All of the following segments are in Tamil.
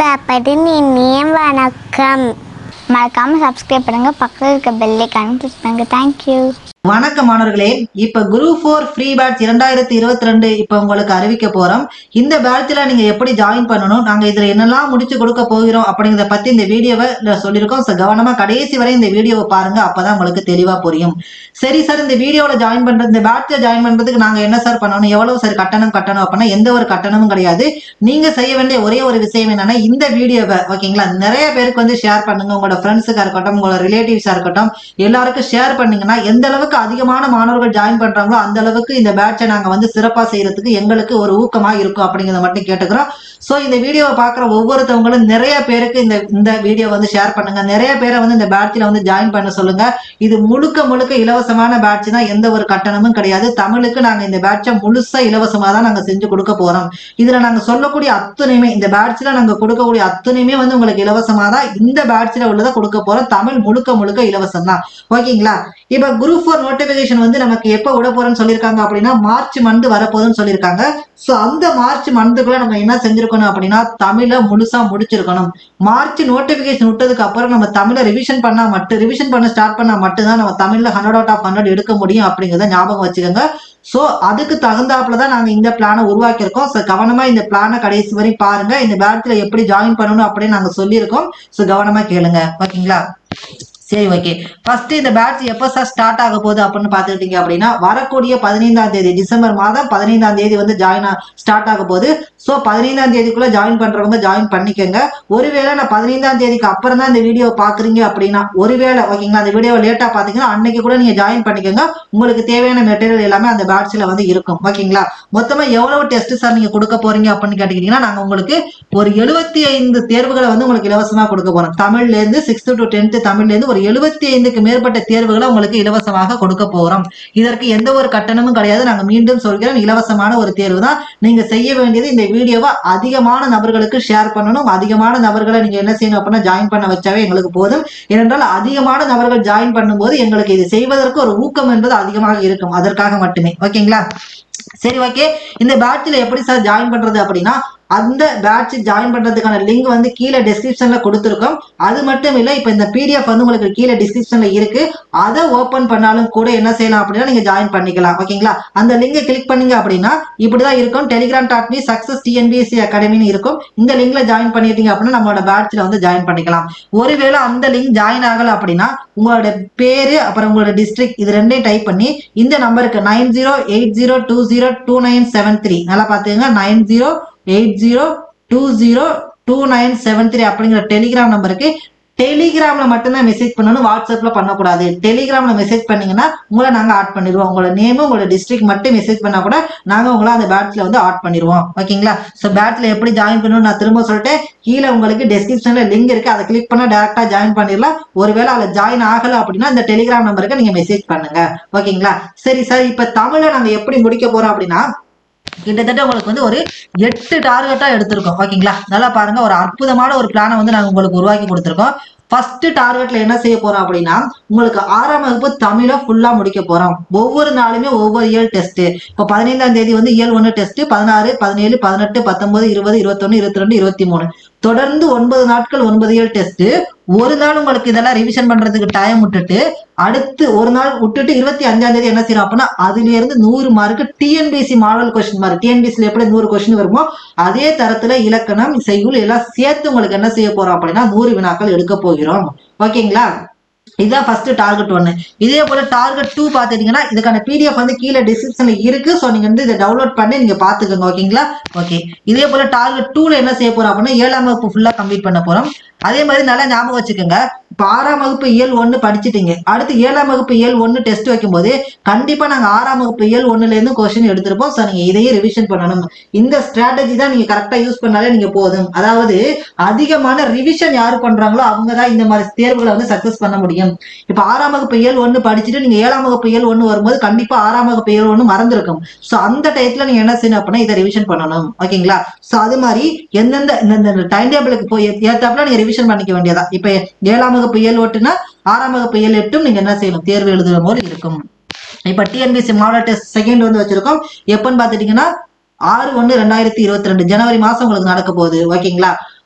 பாப்படின் இனிய வணக்கம் மறக்காம சப்ஸ்கிரைப் பண்ணுங்க பக்கத்தில் இருக்க பெல்லைக்கான கிளிக் பண்ணுங்க தேங்க்யூ வணக்கம் மாணவர்களே இப்ப குரூப் ஃபோர் ஃப்ரீ பேட்ச் இரண்டாயிரத்தி இருபத்தி ரெண்டு இப்ப உங்களுக்கு அறிவிக்க போறோம் இந்த பேட்ச்ல நீங்க எப்படி ஜாயின் பண்ணணும் நாங்க இதுல என்னெல்லாம் முடிச்சு கொடுக்க போகிறோம் அப்படிங்கறத பத்தி இந்த வீடியோவை சொல்லியிருக்கோம் So, கவனமா கடைசி வரை இந்த வீடியோவை பாருங்க அப்பதான் உங்களுக்கு தெளிவா புரியும் சரி சார் இந்த வீடியோல ஜாயின் பண்றது இந்த பேட்ச்ல ஜாயின் பண்றதுக்கு நாங்க என்ன சார் பண்ணணும் எவ்வளவு சார் கட்டணம் கட்டணும் அப்படின்னா எந்த ஒரு கட்டணமும் கிடையாது நீங்க செய்ய வேண்டிய ஒரே ஒரு விஷயம் என்னன்னா இந்த வீடியோவை ஓகேங்களா நிறைய பேருக்கு வந்து ஷேர் பண்ணுங்க உங்களோட ஃப்ரெண்ட்ஸுக்கா இருக்கட்டும் உங்களோட ரிலேட்டிவ்ஸா இருக்கட்டும் எல்லாருக்கும் ஷேர் பண்ணீங்கன்னா எந்த அளவுக்கு அதிகமான மாணவர்கள் ஜாயின் பண்றாங்களோ அந்த அளவுக்கு இந்த பேட்சை நாங்க வந்து சிறப்பா செய்யறதுக்கு எங்களுக்கு ஒரு ஊக்கமா இருக்கும் அப்படிங்கறத மட்டும் கேட்டுக்கிறோம் சோ இந்த வீடியோவை பாக்குற ஒவ்வொருத்தவங்களும் நிறைய பேருக்கு இந்த இந்த வீடியோ வந்து ஷேர் பண்ணுங்க நிறைய பேரை வந்து இந்த பேட்ச்ல வந்து ஜாயின் பண்ண சொல்லுங்க இது முழுக்க முழுக்க இலவசமான பேட்ச் தான் எந்த ஒரு கட்டணமும் கிடையாது தமிழுக்கு நாங்க இந்த பேட்சை முழுசா இலவசமா தான் நாங்க செஞ்சு கொடுக்க போறோம் இதுல நாங்க சொல்லக்கூடிய அத்துணையுமே இந்த பேட்ச்ல நாங்க கொடுக்கக்கூடிய அத்துணையுமே வந்து உங்களுக்கு இலவசமா தான் இந்த பேட்ச்ல உள்ளதை கொடுக்க போறோம் தமிழ் முழுக்க முழுக்க இலவசம் தான் ஓகேங்களா இப்ப குரூப் ஃபோர் நோட்டிபிகேஷன் வந்து நமக்கு எப்ப விட போறோம்னு சொல்லியிருக்காங்க அப்படின்னா மார்ச் மந்த் வரப்போகுதுன்னு சொல்லியிருக்காங்க சோ அந்த மார்ச் மந்த்துக்குள்ள நம்ம என்ன செஞ்சிருக்கணும் அப்படின்னா தமிழை முழுசா முடிச்சிருக்கணும் மார்ச் நோட்டிபிகேஷன் விட்டதுக்கு அப்புறம் நம்ம தமிழை ரிவிஷன் பண்ணா மட்டும் ரிவிஷன் பண்ண ஸ்டார்ட் பண்ணா மட்டும்தான் நம்ம தமிழ்ல ஹண்ட்ரட் அவுட் ஆஃப் ஹண்ட்ரட் எடுக்க முடியும் அப்படிங்கிறத ஞாபகம் வச்சுக்கோங்க சோ அதுக்கு தகுந்தாப்புல தான் நாங்க இந்த பிளானை உருவாக்கியிருக்கோம் ஸோ கவனமா இந்த பிளானை கடைசி வரை பாருங்க இந்த பேட்ச்ல எப்படி ஜாயின் பண்ணணும் அப்படின்னு நாங்க சொல்லியிருக்கோம் ஸோ கவனமா கேளுங்க ஓகேங்களா சரி ஓகே ஃபர்ஸ்ட் இந்த பேட்ச் எப்போ சார் ஸ்டார்ட் ஆக போகுது அப்படின்னு பார்த்துக்கிட்டீங்க அப்படின்னா வரக்கூடிய பதினைந்தாம் தேதி டிசம்பர் மாதம் பதினைந்தாம் தேதி வந்து ஜாயின் ஸ்டார்ட் ஆக போகுது ஸோ பதினைந்தாம் தேதிக்குள்ள ஜாயின் பண்றவங்க ஜாயின் பண்ணிக்கோங்க ஒருவேளை நான் பதினைந்தாம் தேதிக்கு அப்புறம் தான் இந்த வீடியோ பாக்குறீங்க அப்படின்னா ஒருவேளை ஓகேங்களா அந்த வீடியோவை லேட்டா பாத்தீங்கன்னா அன்னைக்கு கூட நீங்க ஜாயின் பண்ணிக்கோங்க உங்களுக்கு தேவையான மெட்டீரியல் எல்லாமே அந்த பேட்ச்ல வந்து இருக்கும் ஓகேங்களா மொத்தமா எவ்வளவு டெஸ்ட் சார் நீங்க கொடுக்க போறீங்க அப்படின்னு கேட்டீங்கன்னா நாங்க உங்களுக்கு ஒரு எழுபத்தி ஐந்து தேர்வுகளை வந்து உங்களுக்கு இலவசமா கொடுக்க போறோம் தமிழ்ல இருந்து சிக்ஸ்த் டு டென்த் தமிழ்ல இருந்து ஒரு எழுபத்தி ஐந்துக்கு மேற்பட்ட தேர்வுகளை உங்களுக்கு இலவசமாக கொடுக்க போறோம் இதற்கு எந்த ஒரு கட்டணமும் கிடையாது நாங்க மீண்டும் சொல்கிறோம் இலவசமான ஒரு தேர்வு தான் நீங்க செய்ய வேண்டியது இந்த வீடியோவை அதிகமான நபர்களுக்கு ஷேர் பண்ணணும் அதிகமான நபர்களை நீங்க என்ன செய்யணும் அப்படின்னா ஜாயின் பண்ண வச்சாவே எங்களுக்கு போதும் ஏனென்றால் அதிகமான நபர்கள் ஜாயின் பண்ணும்போது எங்களுக்கு இது செய்வதற்கு ஒரு ஊக்கம் என்பது அதிகமாக இருக்கும் அதற்காக மட்டுமே ஓகேங்களா சரி ஓகே இந்த பேட்ச்ல எப்படி சார் ஜாயின் பண்றது அப்படின்னா அந்த பேட்ச் ஜாயின் பண்றதுக்கான லிங்க் வந்து கீழே டிஸ்கிரிப்ஷன்ல கொடுத்துருக்கோம் அது மட்டும் இல்ல இப்ப இந்த பிடிஎஃப் வந்து உங்களுக்கு கீழே டிஸ்கிரிப்ஷன்ல இருக்கு அதை ஓபன் பண்ணாலும் கூட என்ன செய்யலாம் அப்படின்னா நீங்க ஜாயின் பண்ணிக்கலாம் ஓகேங்களா அந்த லிங்கை கிளிக் பண்ணீங்க அப்படின்னா இப்படிதான் இருக்கும் Telegram dot me success TNPSC அகாடமின்னு இருக்கும் இந்த லிங்க்ல ஜாயின் பண்ணிட்டீங்க அப்படின்னா நம்மளோட பேட்ச்ல வந்து ஜாயின் பண்ணிக்கலாம் ஒருவேளை அந்த லிங்க் ஜாயின் ஆகல அப்படின்னா உங்களோட பேரு அப்புறம் உங்களோட டிஸ்ட்ரிக்ட் இது ரெண்டையும் டைப் பண்ணி இந்த நம்பருக்கு nine zero eight zero two zero two nine seven three நல்லா பாத்துங்க nine zero eight zero two zero two nine seven three அப்படிங்கிற டெலிகிராம் நம்பருக்கு டெலிகிராம்ல மட்டும்தான் மெசேஜ் பண்ணணும் வாட்ஸ்அப்ல பண்ணக்கூடாது டெலிகிராம்ல மெசேஜ் பண்ணீங்கன்னா உங்களை நாங்க ஆட் பண்ணிடுவோம் உங்களோட நேமும் உங்களோட டிஸ்ட்ரிக்ட் மட்டும் மெசேஜ் பண்ணா கூட நாங்க உங்களை அந்த பேட்ச்ல வந்து ஆட் பண்ணிடுவோம் ஓகேங்களா ஸோ பேட்ச்ல எப்படி ஜாயின் பண்ணணும் நான் திரும்ப சொல்லிட்டேன் கீழே உங்களுக்கு டெஸ்கிரிப்ஷன்ல லிங்க் இருக்கு அதை கிளிக் பண்ணா டேரக்டா ஜாயின் பண்ணிடலாம் ஒருவேளை அதுல ஜாயின் ஆகல அப்படின்னா இந்த டெலிகிராம் நம்பருக்கு நீங்க மெசேஜ் பண்ணுங்க ஓகேங்களா சரி சார் இப்ப தமிழை நாங்க எப்படி முடிக்க போறோம் அப்படின்னா கிட்டத்தட்ட உங்களுக்கு வந்து ஒரு எட்டு டார்கெட்டா எடுத்திருக்கோம் ஓகேங்களா நல்லா பாருங்க ஒரு அற்புதமான ஒரு பிளானை வந்து நாங்க உங்களுக்கு உருவாக்கி கொடுத்துருக்கோம் ஃபர்ஸ்ட் டார்கெட்ல என்ன செய்ய போறோம் அப்படின்னா உங்களுக்கு ஆறாம் வகுப்பு தமிழை ஃபுல்லா முடிக்க போறோம் ஒவ்வொரு நாளுமே ஒவ்வொரு இயல் டெஸ்ட் இப்போ பதினைந்தாம் தேதி வந்து இயல் ஒன்று டெஸ்ட் பதினாறு பதினேழு பதினெட்டு பத்தொன்பது இருபது இருபத்தொன்னு இருபத்தி ரெண்டு இருபத்தி மூணு தொடர்ந்து ஒன்பது நாட்கள் ஒன்பது இயல் டெஸ்ட் ஒரு நாள் உங்களுக்கு இதெல்லாம் ரிவிஷன் பண்றதுக்கு டைம் விட்டுட்டு அடுத்து ஒரு நாள் விட்டுட்டு இருபத்தி அஞ்சாம் தேதி என்ன செய்யறோம் அப்படின்னா அதுல இருந்து நூறு mark TNPSC model question mark டிஎன்பிசில எப்படி நூறு கொஸ்டின் வருமோ அதே தரத்துல இலக்கணம் செய்யுள் எல்லாம் சேர்த்து உங்களுக்கு என்ன செய்ய போறோம் அப்படின்னா நூறு வினாக்கள் எடுக்க போகிறோம் ஓகேங்களா இதுதான் ஃபர்ஸ்ட் டார்கெட் ஒன்று இதே போல டார்கெட் டூ பார்த்துட்டீங்கன்னா இதுக்கான பிடிஎஃப் வந்து கீழே டிஸ்கிரிப்ஷன்ல இருக்கு ஸோ நீங்க வந்து இதை டவுன்லோட் பண்ணி நீங்க பாத்துக்கோங்க ஓகேங்களா ஓகே இதே போல டார்கெட் டூல என்ன செய்ய போறோம் அப்படின்னா ஏழாம் வகுப்பு ஃபுல்லா கம்ப்ளீட் பண்ண போறோம் அதே மாதிரி நல்லா ஞாபகம் வச்சுக்கோங்க இப்போ ஆறாம் வகுப்பு இயல் ஒன்று படிச்சிட்டீங்க அடுத்து ஏழாம் வகுப்பு இயல் ஒன்று டெஸ்ட் வைக்கும்போது கண்டிப்பா நாங்க ஆறாம் வகுப்பு இயல் ஒண்ணுல இருந்து கொஸ்டின் எடுத்திருப்போம் ஸோ நீங்க இதையே ரிவிஷன் பண்ணணும் இந்த ஸ்ட்ராட்டஜி தான் நீங்க கரெக்டா யூஸ் பண்ணாலே நீங்க போதும் அதாவது அதிகமான ரிவிஷன் யாரு பண்றாங்களோ அவங்க தான் இந்த மாதிரி தேர்வுகளை வந்து சக்சஸ் பண்ண முடியும் இப்போ ஆறாம் வகுப்பு இயல் ஒன்று படிச்சுட்டு நீங்க ஏழாம் வகுப்பு இயல் ஒன்று வரும்போது கண்டிப்பா ஆறாம் வகுப்பு இயல் ஒன்று மறந்துருக்கும் ஸோ அந்த டயத்துல நீங்க என்ன செய்யணும் அப்படின்னா இதை ரிவிஷன் பண்ணணும் ஓகேங்களா ஸோ அது மாதிரி எந்தெந்த இந்த டைம் டேபிளுக்கு போய் ஏத்தாப்புல நீங்க ரிவிஷன் பண்ணிக்க வேண்டியதா இப்ப ஏழாம் வகுப்பு இயல் ஒட்டுனா ஆறாம் வகுப்பு இயல் எட்டும் நீங்க என்ன செய்யணும் தேர்வு எழுதுற போது இருக்கும் இப்ப டிஎன்பிசி மாடல் டெஸ்ட் செகண்ட் வந்து வச்சிருக்கோம் எப்பன்னு பாத்துட்டீங்கன்னா ஆறு ஒன்று ரெண்டாயிரத்தி இருபத்தி ரெண்டு ஜனவரி மாசம் உங்களுக்கு நடக்க போகுது ஓகேங்களா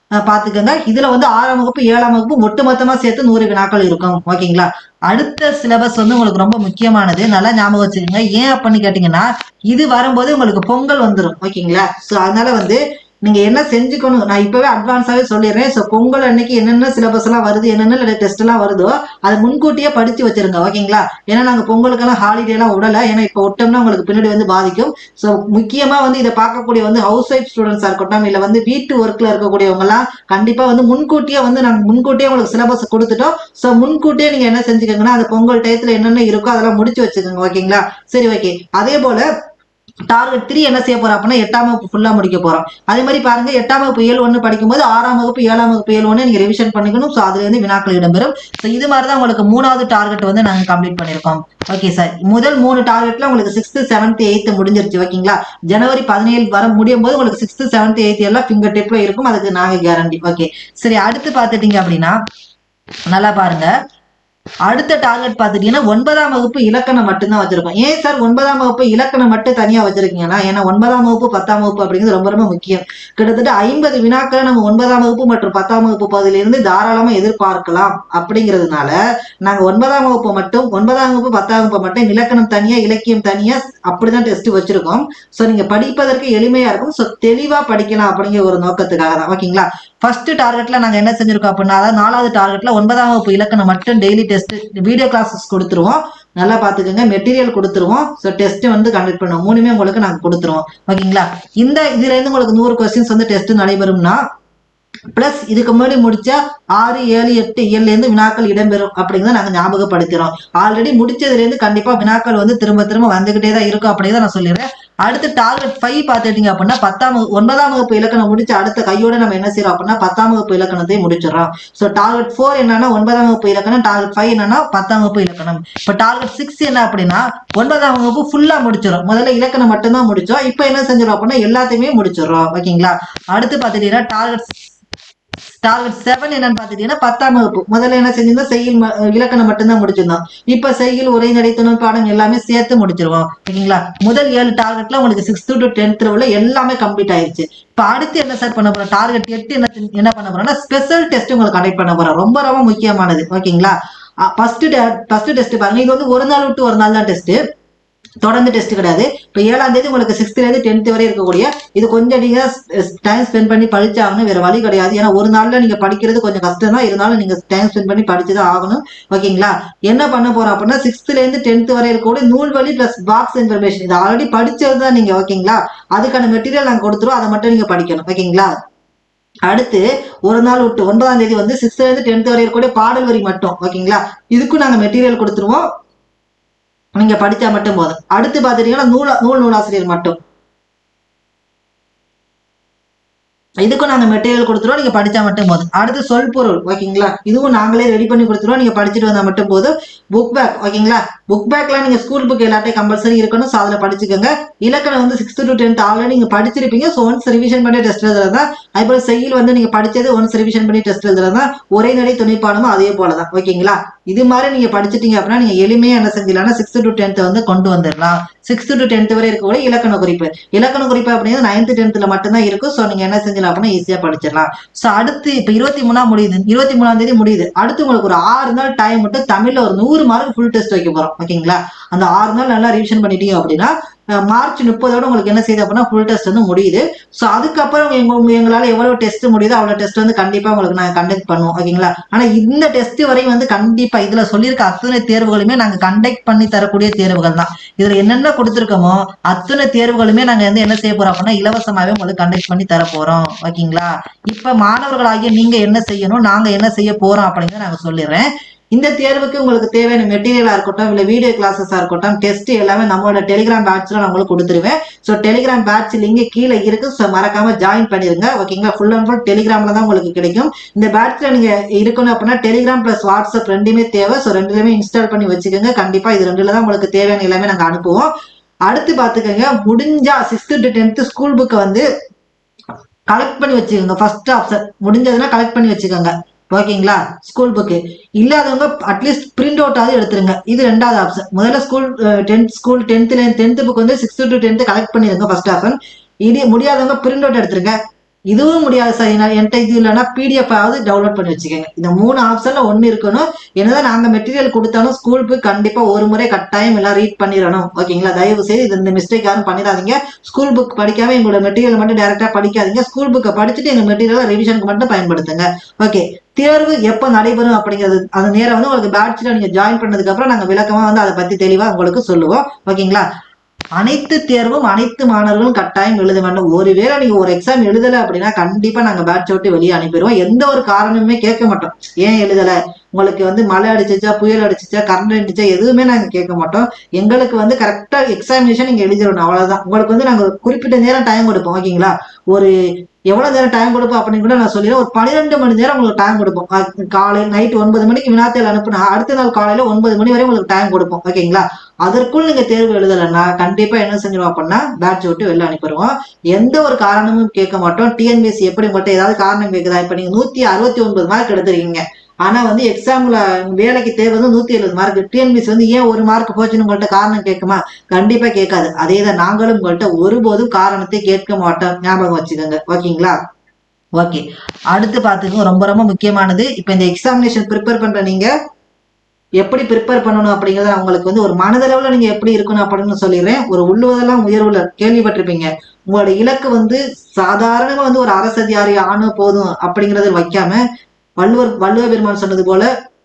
அஹ், பாத்துக்கோங்க இதுல வந்து ஆறாம் வகுப்பு ஏழாம் வகுப்பு ஒட்டு மொத்தமா சேர்த்து நூறு வினாக்கள் இருக்கும் ஓகேங்களா அடுத்த சிலபஸ் வந்து உங்களுக்கு ரொம்ப முக்கியமானது நல்லா ஞாபகம் வச்சுக்கோங்க ஏன் அப்படின்னு கேட்டீங்கன்னா இது வரும்போது உங்களுக்கு பொங்கல் வந்துடும் ஓகேங்களா சோ அதனால வந்து நீங்க என்ன செஞ்சுக்கணும் நான் இப்பவே அட்வான்ஸாவே சொல்லிடுறேன் ஸோ பொங்கல் அன்னைக்கு என்னென்ன சிலபஸ் எல்லாம் வருது என்னென்ன டெஸ்ட் எல்லாம் வருதோ அதை முன்கூட்டியே படிச்சு வச்சிருங்க ஓகேங்களா ஏன்னா நாங்க பொங்கலுக்கெல்லாம் ஹாலிடே எல்லாம் விடல ஏன்னா இப்போ விட்டோம்னா உங்களுக்கு பின்னாடி வந்து பாதிக்கும் ஸோ முக்கியமா வந்து இதை பார்க்கக்கூடிய வந்து ஹவுஸ் ஒய்ஃப் ஸ்டூடெண்ட்ஸா இருக்கட்டும் இல்ல வந்து வீட்டு ஒர்க்ல இருக்கக்கூடியவங்க எல்லாம் கண்டிப்பா வந்து முன்கூட்டியே வந்து நாங்க முன்கூட்டியே உங்களுக்கு சிலபஸ் கொடுத்துட்டோம் ஸோ முன்கூட்டியே நீங்க என்ன செஞ்சுக்கோங்கன்னா அந்த பொங்கல் டயத்துல என்னென்ன இருக்கோ அதெல்லாம் முடிச்சு வச்சுக்கோங்க ஓகேங்களா சரி ஓகே அதே போல டார்கெட் த்ரீ என்ன செய்ய போறோம் அப்படின்னா எட்டாம் வகுப்பு ஃபுல்லா முடிக்க போறோம் அதே மாதிரி பாருங்க எட்டாம் வகுப்பு ஏழு ஒன்று படிக்கும்போது ஆறாம் வகுப்பு ஏழாம் வகுப்பு ஏழு ஒன்று நீங்க ரிவிஷன் பண்ணிக்கணும் ஸோ அதுல இருந்து வினாக்கள் இடம்பெறும் ஸோ இது மாதிரி தான் உங்களுக்கு மூணாவது டார்கெட் வந்து நாங்க கம்ப்ளீட் பண்ணிருக்கோம் ஓகே சார் முதல் மூணு டார்கெட்ல உங்களுக்கு சிக்ஸ்த் செவன்த் எயித் முடிஞ்சிருச்சு ஓகேங்களா ஜனவரி பதினேழு வர முடியும் போது உங்களுக்கு சிக்ஸ்த் செவன்த் எயித் எல்லாம் ஃபிங்கர் டிப்ல இருக்கும் அதுக்கு நாங்க கேரண்டி ஓகே சரி அடுத்து பார்த்துட்டீங்க அப்படின்னா நல்லா பாருங்க அடுத்த டார்கெட் பார்த்துட்டீங்கன்னா ஒன்பதாம் வகுப்பு இலக்கணம் மட்டும்தான் வச்சிருக்கோம் ஏன் சார் ஒன்பதாம் வகுப்பு இலக்கணம் மட்டும் தனியா வச்சிருக்கீங்கன்னா ஏன்னா ஒன்பதாம் வகுப்பு பத்தாம் வகுப்பு அப்படிங்கிறது ரொம்ப ரொம்ப முக்கியம் கிட்டத்தட்ட ஐம்பது வினாக்களை நம்ம ஒன்பதாம் வகுப்பு மற்றும் பத்தாம் வகுப்பு பகுதியிலிருந்து தாராளமா எதிர்பார்க்கலாம் அப்படிங்கிறதுனால நாங்க ஒன்பதாம் வகுப்பு மட்டும் ஒன்பதாம் வகுப்பு பத்தாம் வகுப்பு மட்டும் இலக்கணம் தனியா இலக்கியம் தனியா அப்படிதான் டெஸ்ட் வச்சிருக்கோம் சோ நீங்க படிப்பதற்கு எளிமையா இருக்கும் சோ தெளிவா படிக்கலாம் அப்படிங்கிற ஒரு நோக்கத்துக்காக தான் ஓகேங்களா ஃபர்ஸ்ட் டார்கெட்ல நாங்க என்ன செஞ்சிருக்கோம் அப்படின்னா அதாவது நாலாவது டார்கெட்ல ஒன்பதாம் வகுப்பு இலக்கணம் மட்டும் டெய்லி டெஸ்ட் வீடியோ கிளாஸஸ் கொடுத்துருவோம் நல்லா பாத்துக்கோங்க மெட்டீரியல் கொடுத்துருவோம் ஸோ டெஸ்ட் வந்து கண்டக்ட் பண்ணுவோம் மூணுமே உங்களுக்கு நாங்க கொடுத்துருவோம் ஓகேங்களா இந்த இதுல இருந்து உங்களுக்கு நூறு கொஸ்டின்ஸ் வந்து டெஸ்ட் நடைபெறும்னா பிளஸ் இதுக்கு முன்னாடி முடிச்ச ஆறு ஏழு எட்டு ஏழுல இருந்து வினாக்கள் இடம்பெறும் அப்படிங்கிறத நாங்க ஞாபகப்படுத்துறோம் ஆல்ரெடி முடிச்சதுல இருந்து கண்டிப்பா வினாக்கள் வந்து திரும்ப திரும்ப வந்துகிட்டே தான் இருக்கும் அப்படிங்கிறத நான் சொல்லிடுறேன் அடுத்து டார்கெட் ஃபைவ் பார்த்துட்டீங்க அப்படின்னா பத்தாம் வகு- ஒன்பதாம் வகுப்பு இலக்கணம் முடிச்சு அடுத்த கையோட நம்ம என்ன செய்யறோம் அப்படின்னா பத்தாம் வகுப்பு இலக்கணத்தை முடிச்சிடறோம் ஸோ டார்கெட் ஃபோர் என்னன்னா ஒன்பதாம் வகுப்பு இலக்கணம் டார்கெட் ஃபைவ் என்னன்னா பத்தாம் வகுப்பு இலக்கணம் இப்போ டார்கெட் சிக்ஸ் என்ன அப்படின்னா ஒன்பதாம் வகுப்பு ஃபுல்லா முடிச்சிடும் முதல்ல இலக்கணம் மட்டும்தான் முடிச்சோம் இப்போ என்ன செஞ்சிடும் அப்படின்னா எல்லாத்தையுமே முடிச்சிடுறோம் ஓகேங்களா அடுத்து பார்த்துட்டீங்கன்னா டார்கெட் டார்கெட் செவன் என்னன்னு பாத்துட்டீங்கன்னா பத்தாம் வகுப்பு முதல்ல என்ன செஞ்சிருந்தோம் செய்யுள் ம- இலக்கணம் மட்டும்தான் முடிச்சிருந்தோம் இப்ப செய்யுள் உரை நடைத்துணை பாடம் எல்லாமே சேர்த்து முடிச்சிருவோம் ஓகேங்களா முதல் ஏழு டார்கெட்ல உங்களுக்கு சிக்ஸ்த் டு டென்த் உள்ள எல்லாமே கம்ப்ளீட் ஆயிருச்சு இப்ப அடுத்து என்ன சார் பண்ண போறோம் டார்கெட் எட்டு என்ன செஞ்சு- என்ன பண்ண போறோம்னா ஸ்பெஷல் டெஸ்ட் உங்களுக்கு கண்டக்ட் பண்ண போறோம் ரொம்ப ரொம்ப முக்கியமானது ஓகேங்களா ஃபர்ஸ்ட் ஃபர்ஸ்ட் டெஸ்ட் பாருங்க இது வந்து ஒரு நாள் விட்டு ஒரு நாள் தான் டெஸ்ட் தொடர்ந்து டெஸ்ட் கிடையாது இப்போ ஏழாம் தேதி உங்களுக்கு சிக்ஸ்த்ல இருந்து டென்த் வரை இருக்கக்கூடிய இது கொஞ்சம் நீங்க டைம் ஸ்பெண்ட் பண்ணி படிச்சாகணும் வேற வழி கிடையாது ஏன்னா ஒரு நாள்ல நீங்க படிக்கிறது கொஞ்சம் கஷ்டம் தான் இருந்தாலும் நீங்க டைம் ஸ்பெண்ட் பண்ணி படிச்சுதான் ஆகணும் ஓகேங்களா என்ன பண்ண போறோம் அப்படின்னா சிக்ஸ்த்ல இருந்து டென்த் வரை இருக்கக்கூடிய நூல்வழி பிளஸ் பாக்ஸ் இன்ஃபர்மேஷன் இது ஆல்ரெடி படிச்சது தான் நீங்க ஓகேங்களா அதுக்கான மெட்டீரியல் நாங்க கொடுத்துருவோம் அதை மட்டும் நீங்க படிக்கணும் ஓகேங்களா அடுத்து ஒரு நாள் விட்டு ஒன்பதாம் தேதி வந்து சிக்ஸ்த்ல இருந்து டென்த் வரை இருக்கக்கூடிய பாடல் வரி மட்டும் ஓகேங்களா இதுக்கும் நாங்க மெட்டீரியல் கொடுத்துருவோம் நீங்க படிச்சா மட்டும் போதும் அடுத்து பாத்துட்டீங்கன்னா நூல் நூல் நூலாசிரியர் மட்டும் இதுக்கும் நாங்க மெட்டீரியல் கொடுத்துருவோம் நீங்க படிச்சா மட்டும் போதும் அடுத்து சொல் பொருள் ஓகேங்களா இதுவும் நாங்களே ரெடி பண்ணி கொடுத்துருவோம் நீங்க படிச்சுட்டு வந்தா மட்டும் போதும் புக் பேக் ஓகேங்களா புக் பேக்ல நீங்க ஸ்கூல் புக் எல்லாத்தையும் கம்பல்சரி இருக்கணும் ஸோ அதில் படிச்சுக்கோங்க இலக்கணம் வந்து சிக்ஸ்த் டு டென்த் ஆல்ரெடி நீங்க படிச்சிருப்பீங்க ஸோ ஒன்ஸ் ரிவிஷன் பண்ணி டெஸ்ட் எழுதுறது தான் அதுபோல செய்யுள் வந்து நீங்க படிச்சது ஒன்ஸ் ரிவிஷன் பண்ணி டெஸ்ட் எழுதுறது தான் ஒரே நடை துணைப்பாடமும் அதே போல தான் ஓகேங்களா இது மாதிரி நீங்க படிச்சிட்டீங்க அப்படின்னா நீங்க எளிமையா என்ன செஞ்சிடலாம்னா சிக்ஸ்த் டு டென்த் வந்து கொண்டு வந்துடலாம் சிக்ஸ்த் டு டென்த் வரை இருக்கக்கூடிய இலக்கண குறிப்பு இலக்கண குறிப்பு அப்படிங்கிறது நைன்த் டென்த்ல மட்டும்தான் இருக்கும் ஸோ நீங்க என்ன செஞ்சலாம் அப்படின்னா ஈஸியா படிச்சிடலாம் ஸோ அடுத்து இப்ப இருபத்தி மூணாம் முடியுது இருபத்தி மூணாம் தேதி முடியுது அடுத்து உங்களுக்கு ஒரு ஆறு நாள் டைம் மட்டும் தமிழ்ல ஒரு நூறு மார்க் ஃபுல் டெஸ்ட் வைக்க போறோம் ஓகேங்களா அந்த ஆறு நாள் நல்லா ரிவிஷன் பண்ணிட்டீங்க அப்படின்னா அஹ், மார்ச் முப்பதோட உங்களுக்கு என்ன செய்யுது அப்படின்னா ஃபுல் டெஸ்ட் வந்து முடியுது ஸோ அதுக்கப்புறம் எங்க உங்க- எங்களால எவ்வளவு டெஸ்ட் முடியுதோ அவ்வளவு டெஸ்ட் வந்து கண்டிப்பா உங்களுக்கு நாங்க கண்டக்ட் பண்ணுவோம் ஓகேங்களா ஆனா இந்த டெஸ்ட் வரையும் வந்து கண்டிப்பா இதுல சொல்லியிருக்க அத்தனை தேர்வுகளுமே நாங்க கண்டக்ட் பண்ணி தரக்கூடிய தேர்வுகள் தான் இதுல என்னென்ன கொடுத்துருக்கோமோ அத்தனை தேர்வுகளுமே நாங்க வந்து என்ன செய்ய போறோம் அப்படின்னா இலவசமாவே உங்களுக்கு கண்டக்ட் பண்ணி தர போறோம் ஓகேங்களா இப்ப மாணவர்களாகிய நீங்க என்ன செய்யணும் நாங்க என்ன செய்ய போறோம் அப்படிங்கறத நாங்க சொல்லிடுறேன் இந்த தேர்வுக்கு உங்களுக்கு தேவையான மெட்டீரியலா இருக்கட்டும் இல்ல வீடியோ கிளாஸஸா இருக்கட்டும் டெஸ்ட் எல்லாமே நம்மளோட டெலிகிராம் பேட்ச்ல நான் உங்களுக்கு கொடுத்துருவேன் ஸோ டெலிகிராம் பேட்ச் லிங்க் கீழே இருக்கு ஸோ மறக்காம ஜாயின் பண்ணிருங்க ஓகேங்களா ஃபுல் அண்ட் ஃபுல் டெலிகிராம்ல தான் உங்களுக்கு கிடைக்கும் இந்த பேட்ச்ல நீங்க இருக்கணும் அப்படின்னா டெலிகிராம் பிளஸ் வாட்ஸ்அப் ரெண்டுமே தேவை ஸோ ரெண்டுலயுமே இன்ஸ்டால் பண்ணி வச்சுக்கோங்க கண்டிப்பா இது ரெண்டுல தான் உங்களுக்கு தேவையான எல்லாமே நாங்க அனுப்புவோம் அடுத்து பாத்துக்கோங்க முடிஞ்சா சிக்ஸ்த் டு டென்த் ஸ்கூல் புக்கை வந்து கலெக்ட் பண்ணி வச்சுக்கோங்க ஃபர்ஸ்ட் ஆப்ஷன் முடிஞ்சதுன்னா கலெக்ட் பண்ணி வச்சுக்கோங்க ஓகேங்களா ஸ்கூல் புக்கு இல்லாதவங்க அட்லீஸ்ட் பிரிண்ட் அவுட்டாவது எடுத்துருங்க இது ரெண்டாவது ஆப்ஷன் முதல்ல ஸ்கூல் டென்த் ஸ்கூல் டென்த்ல டென்த் புக் வந்து சிக்ஸ்த் டு டென்த் கலெக்ட் பண்ணிருங்க ஃபர்ஸ்ட் ஆப்ஷன் இது முடியாதவங்க பிரிண்ட் அவுட் எடுத்துருங்க இதுவும் முடியாது சார் என்ன- என்கிட்ட இது இல்லைன்னா பிடிஎஃப் ஆவது டவுன்லோட் பண்ணி வச்சுக்கோங்க இந்த மூணு ஆப்ஷன்ல ஒன்று இருக்கணும் என்னதான் நாங்க மெட்டீரியல் கொடுத்தாலும் ஸ்கூல் புக் கண்டிப்பா ஒரு முறை கட்டாயம் எல்லாம் ரீட் பண்ணிடணும் ஓகேங்களா தயவு செய்து இது இந்த மிஸ்டேக் யாரும் பண்ணிடாதீங்க ஸ்கூல் புக் படிக்காம எங்களோட மெட்டீரியல் மட்டும் டைரக்டா படிக்காதீங்க ஸ்கூல் புக்கை படிச்சுட்டு எங்க மெட்டீரியல் ரிவிஷனுக்கு மட்டும் பயன்படுத்துங்க ஓகே தேர்வு எப்போ நடைபெறும் அப்படிங்கிறது அந்த நேரம் வந்து உங்களுக்கு பேட்ச்ல நீங்க ஜாயின் பண்ணதுக்கு அப்புறம் நாங்க விளக்கமா வந்து அதை பத்தி தெளிவா உங்களுக்கு சொல்லுவோம் ஓகேங்களா அனைத்து தேர்வும் அனைத்து மாணவர்களும் கட்டாயம் எழுத வேண்டும் ஒருவேளை நீங்க ஒரு எக்ஸாம் எழுதல அப்படின்னா கண்டிப்பா நாங்க பேட்ச் விட்டு வெளியே அனுப்பிடுவோம் எந்த ஒரு காரணமுமே கேட்க மாட்டோம் ஏன் எழுதல உங்களுக்கு வந்து மழை அடிச்சிச்சா புயல் அடிச்சிச்சா கரண்ட் அடிச்சா எதுவுமே நாங்க கேட்க மாட்டோம் எங்களுக்கு வந்து கரெக்டா எக்ஸாமினேஷன் நீங்க எழுதிடணும் அவ்வளவுதான் உங்களுக்கு வந்து நாங்க ஒரு குறிப்பிட்ட நேரம் டைம் கொடுப்போம் ஓகேங்களா ஒரு எவ்வளவு நேரம் டைம் கொடுப்போம் அப்படின்னு கூட நான் சொல்லிடுறேன் ஒரு பன்னிரெண்டு மணி நேரம் உங்களுக்கு டைம் கொடுப்போம் அஹ் காலை நைட் ஒன்பது மணிக்கு வினாத்தையில் அனுப்புனா அடுத்த நாள் காலையில ஒன்பது மணி வரை உங்களுக்கு டைம் கொடுப்போம் ஓகேங்களா அதற்குள் நீங்க தேர்வு எழுதலைன்னா கண்டிப்பா என்ன செஞ்சிருவோம் அப்படின்னா பேட்ச் விட்டு வெளில அனுப்பிடுவோம் எந்த ஒரு காரணமும் கேட்க மாட்டோம் டிஎன்பிஎஸ்சி எப்படி மட்டும் ஏதாவது காரணம் கேட்குதா இப்ப நீங்க நூத்தி அறுபத்தி ஒன்பது மார்க் எடுத்திருக்கீங்க ஆனா வந்து எக்ஸாம்ல வேலைக்கு தேர்வு வந்து நூத்தி எழுபது மார்க் டிஎன்பிஎஸ்சி வந்து ஏன் ஒரு மார்க் போச்சுன்னு உங்கள்ட்ட காரணம் கேட்குமா கண்டிப்பா கேட்காது அதே தான் நாங்களும் உங்கள்ட்ட ஒருபோதும் காரணத்தை கேட்க மாட்டோம் ஞாபகம் வச்சுக்கோங்க ஓகேங்களா ஓகே அடுத்து பாத்துக்கோங்க ரொம்ப ரொம்ப முக்கியமானது இப்ப இந்த எக்ஸாமினேஷன் ப்ரிப்பேர் பண்ற நீங்க எப்படி ப்ரிப்பேர் பண்ணணும் அப்படிங்கறத நான் உங்களுக்கு வந்து ஒரு மனதளவுல நீங்க எப்படி இருக்கணும் அப்படின்னு சொல்லிடுறேன் ஒரு உள்ளுவதெல்லாம் உயர்வுல கேள்விப்பட்டிருப்பீங்க உங்களோட இலக்கு வந்து சாதாரணமா வந்து ஒரு அரசு அதிகாரி ஆன போதும் அப்படிங்கறத வைக்காம வள்ளுவர் வள்ளுவ பெருமான் சொன்னது போல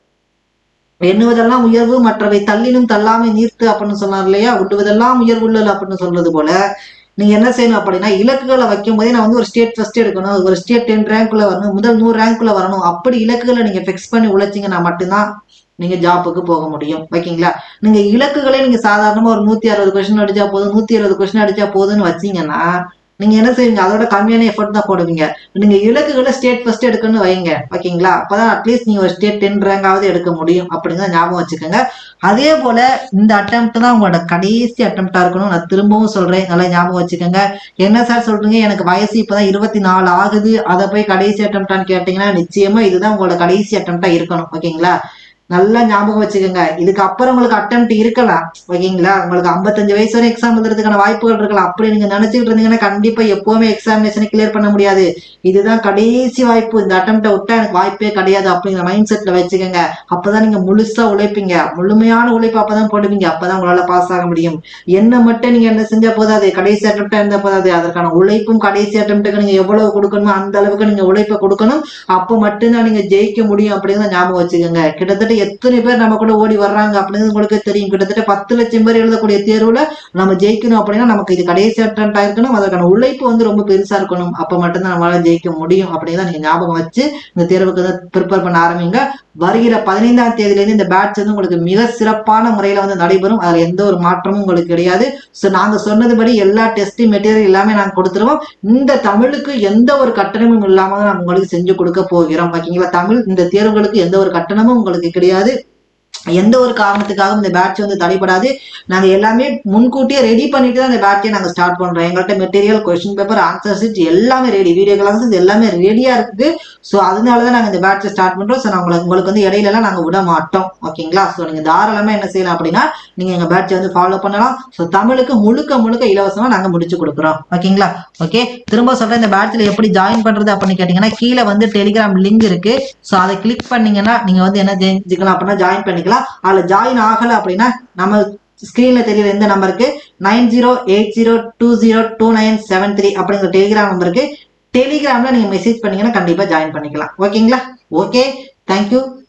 எண்ணுவதெல்லாம் உயர்வு மற்றவை தள்ளினும் தள்ளாமை நீர்த்து அப்படின்னு சொன்னார் இல்லையா உண்ணுவதெல்லாம் உயர்வுள்ளல் அப்படின்னு சொல்றது போல நீங்க என்ன செய்யணும் அப்படின்னா இலக்குகளை வைக்கும் போதே நான் வந்து ஒரு ஸ்டேட் ஃபர்ஸ்ட் எடுக்கணும் ஒரு ஸ்டேட் டென் ரேங்க்குள்ள வரணும் முதல் நூறு ரேங்க்குள்ள வரணும் அப்படி இலக்குகளை நீங்க ஃபிக்ஸ் பண்ணி உழைச்சிங்கன்னா மட்டும்தான் நீங்க ஜாப்புக்கு போக முடியும் ஓகேங்களா நீங்க இலக்குகளே நீங்க சாதாரணமா ஒரு நூத்தி அறுபது கொஸ்டின் அடிச்சா போதும் நூத்தி அறுபது கொஸ்டின் அடிச்சா போதும்னு வச்சீங்கன்னா நீங்க என்ன செய்வீங்க அதோட கம்மியான எஃபர்ட் தான் போடுவீங்க நீங்க இலக்குகளை ஸ்டேட் ஃபர்ஸ்ட் எடுக்கணும்னு வைங்க ஓகேங்களா அப்பதான் அட்லீஸ்ட் நீங்க ஒரு ஸ்டேட் டென் ரேங்காவது எடுக்க முடியும் அப்படிங்கிறத ஞாபகம் வச்சுக்கோங்க அதே போல இந்த அட்டம்ப்ட் தான் உங்களோட கடைசி அட்டம்ப்டா இருக்கணும் நான் திரும்பவும் சொல்றேன் நல்லா ஞாபகம் வச்சுக்கோங்க என்ன சார் சொல்றீங்க எனக்கு வயசு இப்பதான் இருபத்தி நாலு ஆகுது அதை போய் கடைசி அட்டம்ப்டான்னு கேட்டீங்கன்னா நிச்சயமா இதுதான் உங்களோட கடைசி அட்டம்ப்டா இருக்கணும் ஓகேங்களா நல்லா ஞாபகம் வச்சுக்கோங்க இதுக்கு அப்புறம் உங்களுக்கு அட்டம்ப்ட் இருக்கலாம் ஓகேங்களா உங்களுக்கு 55 வயசு வரை எக்ஸாம் எழுதுறதுக்கான வாய்ப்புகள் இருக்கலாம் அப்படி நீங்க நினைச்சிட்டு இருந்தீங்கன்னா கண்டிப்பா எப்பவுமே எக்ஸாமினேஷனை கிளியர் பண்ண முடியாது இதுதான் கடைசி வாய்ப்பு இந்த அட்டம்ப்டை விட்டா எனக்கு வாய்ப்பே கிடையாது அப்படிங்கிற மைண்ட் செட்ல வச்சுக்கோங்க அப்பதான் நீங்க முழுசா உழைப்பீங்க முழுமையான உழைப்பு அப்பதான் போடுவீங்க அப்பதான் உங்களால பாஸ் ஆக முடியும் என்ன மட்டும் நீங்க என்ன செஞ்சா போதாது கடைசி அட்டம்ப்டா இருந்தா போதாது அதற்கான உழைப்பும் கடைசி அட்டம்ப்ட்டுக்கு நீங்க எவ்வளவு கொடுக்கணுமோ அந்த அளவுக்கு நீங்க உழைப்பை கொடுக்கணும் அப்போ மட்டும்தான் நீங்க ஜெயிக்க முடியும் அப்படிங்கிறத ஞாபகம் வச்சுக்கோங்க கிட்டத்தட்ட எத்தனை பேர் நம்ம கூட ஓடி வர்றாங்க அப்படின்னு உங்களுக்கு தெரியும் கிட்டத்தட்ட பத்து லட்சம் பேர் எழுதக்கூடிய தேர்வுல நம்ம ஜெயிக்கணும் அப்படின்னா நமக்கு இது கடைசி அட்டம்ப்டா இருக்கணும் அதற்கான உழைப்பு வந்து ரொம்ப பெருசா இருக்கணும் அப்ப மட்டும்தான் நம்மளால ஜெயிக்க முடியும் அப்படிங்கிறத நீங்க ஞாபகம் வச்சு இந்த தேர்வுக்கு வந்து ப்ரிப்பேர் பண்ண ஆரம்பிங்க வருகிற பதினைந்தாம் தேதியில இருந்து இந்த பேட்ச் வந்து உங்களுக்கு மிக சிறப்பான முறையில வந்து நடைபெறும் அதுல எந்த ஒரு மாற்றமும் உங்களுக்கு கிடையாது சோ நாங்க சொன்னதுபடி எல்லா டெஸ்ட் மெட்டீரியல் எல்லாமே நாங்க கொடுத்துருவோம் இந்த தமிழுக்கு எந்த ஒரு கட்டணமும் இல்லாம தான் நாங்க உங்களுக்கு செஞ்சு கொடுக்க போகிறோம் ஓகேங்களா தமிழ் இந்த தேர்வுகளுக்கு எந்த ஒரு கட்டணமும் உங்களுக்கு கிடையாது எந்த ஒரு காரணத்துக்காகவும் இந்த பேட்ச் வந்து தடைபடாது நாங்க எல்லாமே முன்கூட்டியே ரெடி பண்ணிட்டு தான் இந்த பேட்சை நாங்க ஸ்டார்ட் பண்றோம் எங்கள்கிட்ட material question paper answer sheet எல்லாமே ரெடி வீடியோ கிளாஸஸ் எல்லாமே ரெடியா இருக்குது ஸோ அதனால தான் நாங்க இந்த பேட்சை ஸ்டார்ட் பண்றோம் ஸோ நான் உங்களுக்கு உங்களுக்கு வந்து இடையில எல்லாம் நாங்க விட மாட்டோம் ஓகேங்களா ஸோ நீங்க தாராளமா என்ன செய்யலாம் அப்படின்னா நீங்க எங்க பேட்சை வந்து ஃபாலோ பண்ணலாம் ஸோ தமிழுக்கு முழுக்க முழுக்க இலவசமா நாங்க முடிச்சு கொடுக்குறோம் ஓகேங்களா ஓகே திரும்ப சொல்றேன் இந்த பேட்ச்ல எப்படி ஜாயின் பண்றது அப்படின்னு கேட்டீங்கன்னா கீழே வந்து டெலிகிராம் லிங்க் இருக்கு ஸோ அதை கிளிக் பண்ணீங்கன்னா நீங்க வந்து என்ன செஞ்சுக்கலாம் அப்படின்னா ஜாயின் பண்ணிக்கலாம் அதுல ஜாயின் ஆகல அப்படின்னா நம்ம ஸ்கிரீன்ல தெரியுற எந்த நம்பருக்கு nine zero eight zero two zero two nine seven three அப்படிங்கிற டெலிகிராம் நம்பருக்கு டெலிகிராம்ல நீங்க மெசேஜ் பண்ணீங்கன்னா கண்டிப்பா ஜாயின் பண்ணிக்கலாம் ஓகேங்களா ஓகே தேங்க்யூ